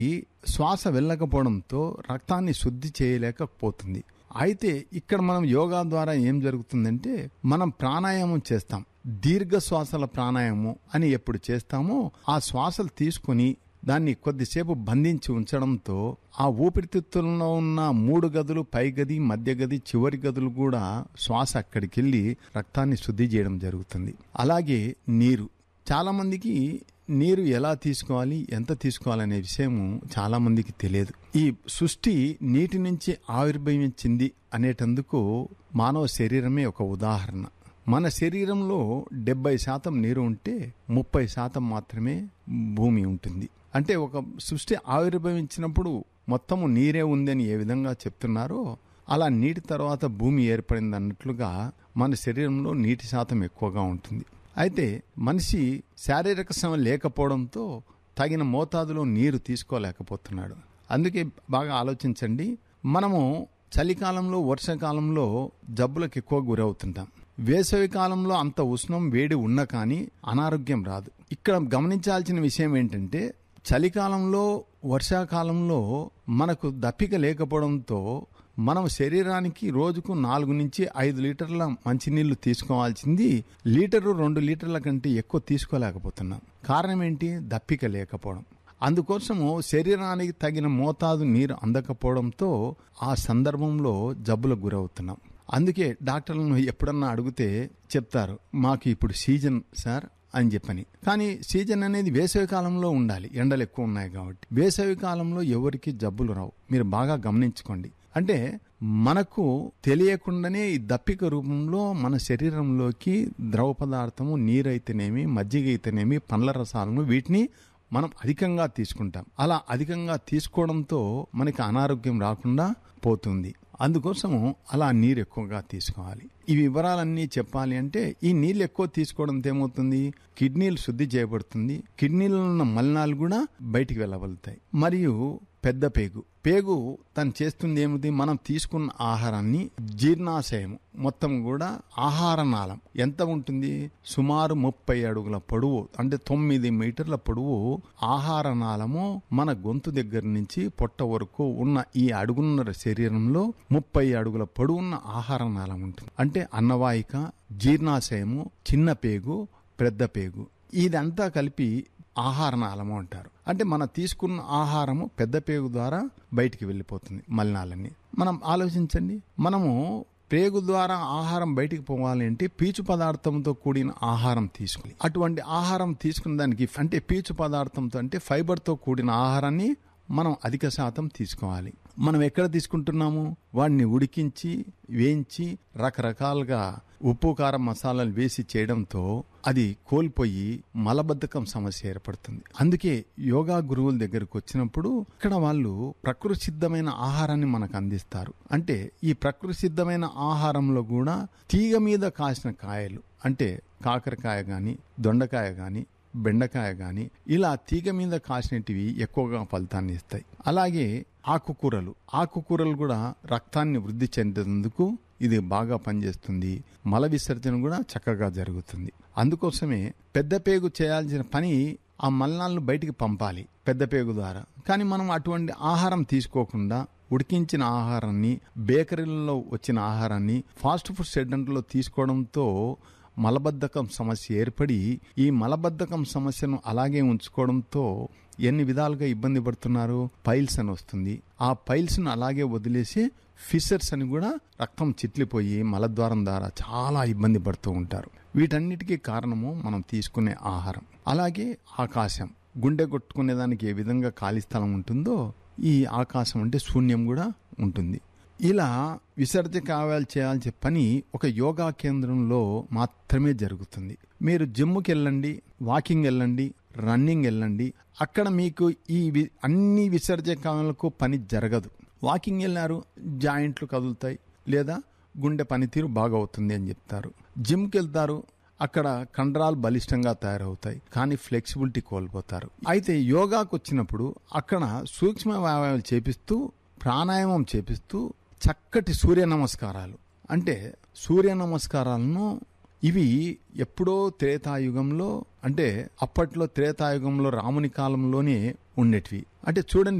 ఈ శ్వాస వెళ్ళకపోవడంతో రక్తాన్ని శుద్ధి చేయలేకపోతుంది అయితే ఇక్కడ మనం యోగా ద్వారా ఏం జరుగుతుందంటే మనం ప్రాణాయామం చేస్తాం దీర్ఘ శ్వాసల ప్రాణాయామం అని ఎప్పుడు చేస్తామో ఆ శ్వాసలు తీసుకుని దాన్ని కొద్దిసేపు బంధించి ఉంచడంతో ఆ ఊపిరితిత్తుల్లో ఉన్న మూడు గదులు పై గది మధ్య గది చివరి గదులు కూడా శ్వాస అక్కడికి వెళ్ళి రక్తాన్ని శుద్ధి చేయడం జరుగుతుంది అలాగే నీరు చాలా మందికి నీరు ఎలా తీసుకోవాలి ఎంత తీసుకోవాలనే విషయము చాలా మందికి తెలియదు ఈ సృష్టి నీటి నుంచి ఆవిర్భవించింది అనేటందుకు మానవ శరీరమే ఒక ఉదాహరణ మన శరీరంలో డెబ్బై శాతం నీరు ఉంటే ముప్పై శాతం మాత్రమే భూమి ఉంటుంది అంటే ఒక సృష్టి ఆవిర్భవించినప్పుడు మొత్తము నీరే ఉందని ఏ విధంగా చెప్తున్నారో అలా నీటి తర్వాత భూమి ఏర్పడింది అన్నట్లుగా మన శరీరంలో నీటి శాతం ఎక్కువగా ఉంటుంది అయితే మనిషి శారీరక శ్రమ లేకపోవడంతో తగిన మోతాదులో నీరు తీసుకోలేకపోతున్నాడు అందుకే బాగా ఆలోచించండి మనము చలికాలంలో వర్షాకాలంలో జబ్బులకు ఎక్కువ గురవుతుంటాం వేసవి కాలంలో అంత ఉష్ణం వేడి ఉన్న కానీ అనారోగ్యం రాదు ఇక్కడ గమనించాల్సిన విషయం ఏంటంటే చలికాలంలో వర్షాకాలంలో మనకు దప్పిక లేకపోవడంతో మనం శరీరానికి రోజుకు నాలుగు నుంచి ఐదు లీటర్ల మంచినీళ్లు తీసుకోవాల్సింది లీటరు రెండు లీటర్ల కంటే ఎక్కువ తీసుకోలేకపోతున్నాం కారణం ఏంటి దప్పిక లేకపోవడం అందుకోసము శరీరానికి తగిన మోతాదు నీరు అందకపోవడంతో ఆ సందర్భంలో జబ్బులకు గురవుతున్నాం అందుకే డాక్టర్లను ఎప్పుడన్నా అడిగితే చెప్తారు మాకు ఇప్పుడు సీజన్ సార్ అని చెప్పని కానీ సీజన్ అనేది వేసవి కాలంలో ఉండాలి ఎండలు ఎక్కువ ఉన్నాయి కాబట్టి వేసవి కాలంలో ఎవరికి జబ్బులు రావు మీరు బాగా గమనించుకోండి అంటే మనకు తెలియకుండానే ఈ దప్పిక రూపంలో మన శరీరంలోకి ద్రవ పదార్థము నీరైతేనేమి మజ్జిగ అయితేనేమి పండ్ల రసాలను వీటిని మనం అధికంగా తీసుకుంటాం అలా అధికంగా తీసుకోవడంతో మనకి అనారోగ్యం రాకుండా పోతుంది అందుకోసము అలా నీరు ఎక్కువగా తీసుకోవాలి ఈ వివరాలన్నీ చెప్పాలి అంటే ఈ నీళ్ళు ఎక్కువ తీసుకోవడంతో ఏమవుతుంది కిడ్నీలు శుద్ధి చేయబడుతుంది కిడ్నీలో ఉన్న మలినాలు కూడా బయటికి వెళ్ళగలుగుతాయి మరియు పెద్ద పేగు పేగు తను చేస్తుంది ఏమిటి మనం తీసుకున్న ఆహారాన్ని జీర్ణాశయం మొత్తం కూడా ఆహార నాళం ఎంత ఉంటుంది సుమారు ముప్పై అడుగుల పొడవు అంటే తొమ్మిది మీటర్ల పొడవు ఆహార నాళము మన గొంతు దగ్గర నుంచి పొట్ట వరకు ఉన్న ఈ అడుగున్నర శరీరంలో ముప్పై అడుగుల పొడవున్న ఆహార నాళం ఉంటుంది అంటే అన్నవాహిక జీర్ణాశయము చిన్న పేగు పెద్ద పేగు ఇదంతా కలిపి ఆహార నాళము అంటారు అంటే మనం తీసుకున్న ఆహారము పెద్ద పేగు ద్వారా బయటికి వెళ్ళిపోతుంది మలినాలన్నీ మనం ఆలోచించండి మనము పేగు ద్వారా ఆహారం బయటికి పోవాలి అంటే పీచు పదార్థంతో కూడిన ఆహారం తీసుకోవాలి అటువంటి ఆహారం తీసుకున్న దానికి అంటే పీచు పదార్థంతో అంటే ఫైబర్తో కూడిన ఆహారాన్ని మనం అధిక శాతం తీసుకోవాలి మనం ఎక్కడ తీసుకుంటున్నాము వాడిని ఉడికించి వేయించి రకరకాలుగా ఉప్పు కారం మసాలాలు వేసి చేయడంతో అది కోల్పోయి మలబద్ధకం సమస్య ఏర్పడుతుంది అందుకే యోగా గురువుల దగ్గరకు వచ్చినప్పుడు ఇక్కడ వాళ్ళు ప్రకృతి సిద్ధమైన ఆహారాన్ని మనకు అందిస్తారు అంటే ఈ ప్రకృతి సిద్ధమైన ఆహారంలో కూడా తీగ మీద కాసిన కాయలు అంటే కాకరకాయ గాని దొండకాయ గాని బెండకాయ గాని ఇలా తీగ మీద కాసినటివి ఎక్కువగా ఫలితాన్ని ఇస్తాయి అలాగే ఆకుకూరలు ఆకుకూరలు కూడా రక్తాన్ని వృద్ధి చెందేందుకు ఇది బాగా పనిచేస్తుంది మల విసర్జన కూడా చక్కగా జరుగుతుంది అందుకోసమే పెద్ద పేగు చేయాల్సిన పని ఆ మలనాలను బయటికి పంపాలి పెద్ద పేగు ద్వారా కానీ మనం అటువంటి ఆహారం తీసుకోకుండా ఉడికించిన ఆహారాన్ని బేకరీలలో వచ్చిన ఆహారాన్ని ఫాస్ట్ ఫుడ్ సెంటర్లో తీసుకోవడంతో మలబద్ధకం సమస్య ఏర్పడి ఈ మలబద్ధకం సమస్యను అలాగే ఉంచుకోవడంతో ఎన్ని విధాలుగా ఇబ్బంది పడుతున్నారు పైల్స్ అని వస్తుంది ఆ పైల్స్ ను అలాగే వదిలేసి ఫిషర్స్ అని కూడా రక్తం చిట్లిపోయి మలద్వారం ద్వారా చాలా ఇబ్బంది పడుతూ ఉంటారు వీటన్నిటికీ కారణము మనం తీసుకునే ఆహారం అలాగే ఆకాశం గుండె కొట్టుకునే దానికి ఏ విధంగా ఖాళీ స్థలం ఉంటుందో ఈ ఆకాశం అంటే శూన్యం కూడా ఉంటుంది ఇలా విసర్జక ఆవాలు చేయాల్సిన పని ఒక యోగా కేంద్రంలో మాత్రమే జరుగుతుంది మీరు జిమ్కి వెళ్ళండి వాకింగ్ వెళ్ళండి రన్నింగ్ వెళ్ళండి అక్కడ మీకు ఈ వి- అన్ని విసర్జకాలకు పని జరగదు వాకింగ్ వెళ్ళారు జాయింట్లు కదులుతాయి లేదా గుండె పనితీరు బాగా అవుతుంది అని చెప్తారు జిమ్కి వెళ్తారు అక్కడ కండరాలు బలిష్టంగా తయారవుతాయి కానీ ఫ్లెక్సిబిలిటీ కోల్పోతారు అయితే యోగాకు వచ్చినప్పుడు అక్కడ సూక్ష్మ వ్యాయామాలు చేపిస్తూ ప్రాణాయామం చేపిస్తూ చక్కటి సూర్య నమస్కారాలు అంటే సూర్య నమస్కారాలను ఇవి ఎప్పుడో త్రేతాయుగంలో అంటే అప్పట్లో త్రేతాయుగంలో రాముని కాలంలోనే ఉండేటివి అంటే చూడండి